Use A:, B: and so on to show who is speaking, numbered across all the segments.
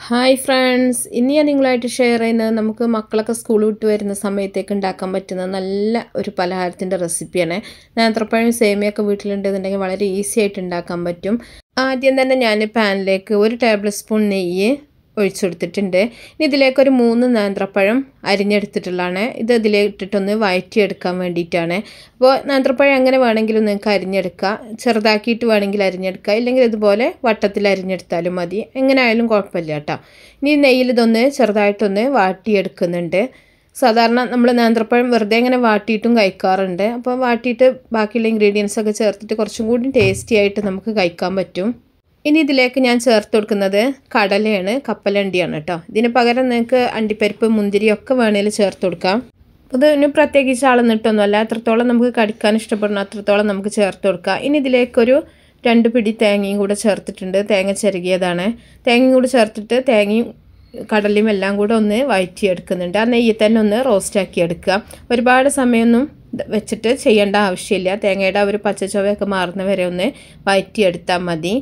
A: hi friends ഇന്ന് ഞാൻ നിങ്ങളായിട്ട് ഷെയർ ചെയ്യുന്നത് നമുക്ക് മക്കളൊക്കെ സ്കൂൾ വിട്ട് വരുന്ന സമയത്തേക്ക് ഉണ്ടാക്കാൻ പറ്റുന്ന നല്ല ഒരു പലഹാരത്തിൻ്റെ റെസിപ്പിയാണ് നേന്ത്രപ്പഴം സേമിയൊക്കെ വീട്ടിലുണ്ടെന്നുണ്ടെങ്കിൽ വളരെ ഈസി ആയിട്ട് ഉണ്ടാക്കാൻ പറ്റും ആദ്യം തന്നെ ഞാൻ പാനിലേക്ക് ഒരു ടേബിൾ സ്പൂൺ നെയ്യ് ഒഴിച്ചു കൊടുത്തിട്ടുണ്ട് ഇനി ഇതിലേക്ക് ഒരു മൂന്ന് നേന്ത്രപ്പഴം അരിഞ്ഞെടുത്തിട്ടുള്ളതാണ് ഇത് ഇതിലിട്ടിട്ടൊന്ന് വഴറ്റിയെടുക്കാൻ വേണ്ടിയിട്ടാണ് അപ്പോൾ നേന്ത്രപ്പഴം എങ്ങനെ വേണമെങ്കിലും നിങ്ങൾക്ക് അരിഞ്ഞെടുക്കാം ചെറുതാക്കിയിട്ട് വേണമെങ്കിൽ അരിഞ്ഞെടുക്കാം ഇല്ലെങ്കിൽ ഇതുപോലെ വട്ടത്തിൽ അരിഞ്ഞെടുത്താലും മതി എങ്ങനെ ആയാലും കുഴപ്പമില്ല കേട്ടോ ഇനി നെയ്യിൽ ഇതൊന്ന് ചെറുതായിട്ടൊന്ന് വാട്ടിയെടുക്കുന്നുണ്ട് സാധാരണ നമ്മൾ നേന്ത്രപ്പഴം വെറുതെ ഇങ്ങനെ വാട്ടിയിട്ടും കഴിക്കാറുണ്ട് അപ്പോൾ വാട്ടിയിട്ട് ബാക്കിയുള്ള ഇൻഗ്രീഡിയൻസ് ഒക്കെ ചേർത്തിട്ട് കുറച്ചും കൂടി ടേസ്റ്റി ആയിട്ട് നമുക്ക് കഴിക്കാൻ പറ്റും ഇനി ഇതിലേക്ക് ഞാൻ ചേർത്ത് കൊടുക്കുന്നത് കടലയാണ് കപ്പലണ്ടിയാണ് കേട്ടോ ഇതിന് പകരം നിങ്ങൾക്ക് അണ്ടിപ്പരിപ്പ് മുന്തിരി ഒക്കെ വേണേൽ ചേർത്ത് കൊടുക്കാം ഇതിന് പ്രത്യേകിച്ച് അളന്നിട്ടൊന്നുമല്ല എത്രത്തോളം നമുക്ക് കടിക്കാൻ ഇഷ്ടപ്പെടുന്ന അത്രത്തോളം നമുക്ക് ചേർത്ത് കൊടുക്കാം ഇനി ഇതിലേക്കൊരു രണ്ട് പിടി തേങ്ങയും കൂടെ ചേർത്തിട്ടുണ്ട് തേങ്ങ ചിരകിയതാണ് തേങ്ങയും കൂടെ ചേർത്തിട്ട് തേങ്ങയും കടലയും എല്ലാം കൂടെ ഒന്ന് വഴറ്റിയെടുക്കുന്നുണ്ട് ആ നെയ്യിൽ തന്നെ ഒന്ന് റോസ്റ്റാക്കി എടുക്കുക ഒരുപാട് സമയമൊന്നും വെച്ചിട്ട് ചെയ്യേണ്ട ആവശ്യമില്ല തേങ്ങയുടെ ആ ഒരു പച്ചച്ചുവയൊക്കെ മാറുന്ന വരെ ഒന്ന് വഴറ്റിയെടുത്താൽ മതി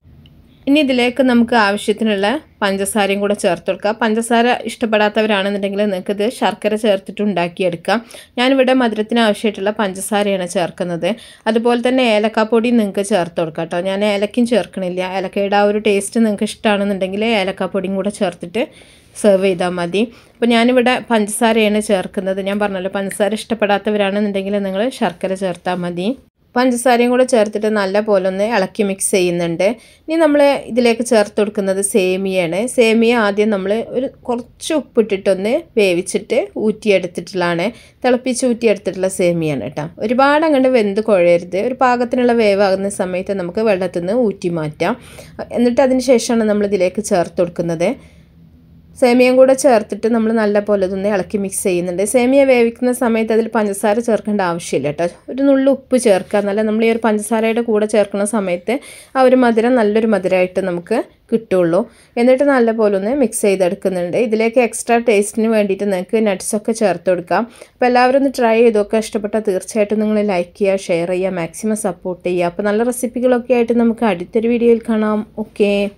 A: ഇനി ഇതിലേക്ക് നമുക്ക് ആവശ്യത്തിനുള്ള പഞ്ചസാരയും കൂടെ ചേർത്ത് കൊടുക്കുക പഞ്ചസാര ഇഷ്ടപ്പെടാത്തവരാണെന്നുണ്ടെങ്കിൽ നിങ്ങൾക്ക് ഇത് ശർക്കര ചേർത്തിട്ട് ഉണ്ടാക്കിയെടുക്കാം ഞാനിവിടെ മധുരത്തിന് ആവശ്യമായിട്ടുള്ള പഞ്ചസാരയാണ് ചേർക്കുന്നത് അതുപോലെ തന്നെ ഏലക്കാപ്പൊടി നിങ്ങൾക്ക് ചേർത്ത് കൊടുക്കാം കേട്ടോ ഞാൻ ഏലക്കും ചേർക്കണില്ല ഏലക്കയുടെ ആ ഒരു ടേസ്റ്റ് നിങ്ങൾക്ക് ഇഷ്ടമാണെന്നുണ്ടെങ്കിൽ ഏലക്കാപ്പൊടിയും കൂടെ ചേർത്തിട്ട് സെർവ് ചെയ്താൽ മതി അപ്പോൾ ഞാനിവിടെ പഞ്ചസാരയാണ് ചേർക്കുന്നത് ഞാൻ പറഞ്ഞല്ലോ പഞ്ചസാര ഇഷ്ടപ്പെടാത്തവരാണെന്നുണ്ടെങ്കിൽ നിങ്ങൾ ശർക്കര ചേർത്താൽ മതി പഞ്ചസാരയും കൂടെ ചേർത്തിട്ട് നല്ല പോലെ ഒന്ന് ഇളക്കി മിക്സ് ചെയ്യുന്നുണ്ട് ഇനി നമ്മൾ ഇതിലേക്ക് ചേർത്ത് കൊടുക്കുന്നത് സേമിയാണ് സേമിയ ആദ്യം നമ്മൾ ഒരു കുറച്ച് ഉപ്പിട്ടിട്ടൊന്ന് വേവിച്ചിട്ട് ഊറ്റിയെടുത്തിട്ടുള്ളതാണ് തിളപ്പിച്ച് ഊറ്റിയെടുത്തിട്ടുള്ള സേമിയാണ് കേട്ടോ ഒരുപാട് അങ്ങോട്ട് വെന്ത് കുഴയരുത് ഒരു പാകത്തിനുള്ള വേവാകുന്ന സമയത്ത് നമുക്ക് വെള്ളത്തിൽ നിന്ന് ഊറ്റി മാറ്റാം എന്നിട്ട് അതിന് ശേഷമാണ് നമ്മൾ ഇതിലേക്ക് ചേർത്ത് കൊടുക്കുന്നത് സേമിയയും കൂടെ ചേർത്തിട്ട് നമ്മൾ നല്ല പോലെ ഇതൊന്ന് ഇളക്കി മിക്സ് ചെയ്യുന്നുണ്ട് സേമിയ വേവിക്കുന്ന സമയത്ത് അതിൽ പഞ്ചസാര ചേർക്കേണ്ട ആവശ്യമില്ല കേട്ടോ ഒരു നുള്ളു ഉപ്പ് ചേർക്കുക എന്നല്ല നമ്മൾ ഈ ഒരു പഞ്ചസാരയുടെ കൂടെ ചേർക്കുന്ന സമയത്ത് ആ ഒരു മധുരം നല്ലൊരു മധുരമായിട്ട് നമുക്ക് കിട്ടുള്ളൂ എന്നിട്ട് നല്ല പോലെ ഒന്ന് മിക്സ് ചെയ്തെടുക്കുന്നുണ്ട് ഇതിലേക്ക് എക്സ്ട്രാ ടേസ്റ്റിന് വേണ്ടിയിട്ട് നിങ്ങൾക്ക് നട്ട്സൊക്കെ ചേർത്ത് കൊടുക്കാം അപ്പോൾ എല്ലാവരും ഒന്ന് ട്രൈ ചെയ്തൊക്കെ ഇഷ്ടപ്പെട്ടാൽ തീർച്ചയായിട്ടും നിങ്ങൾ ലൈക്ക് ചെയ്യുക ഷെയർ ചെയ്യുക മാക്സിമം സപ്പോർട്ട് ചെയ്യുക അപ്പോൾ നല്ല റെസിപ്പികളൊക്കെ ആയിട്ട് നമുക്ക് അടുത്തൊരു വീഡിയോയിൽ കാണാം ഓക്കേ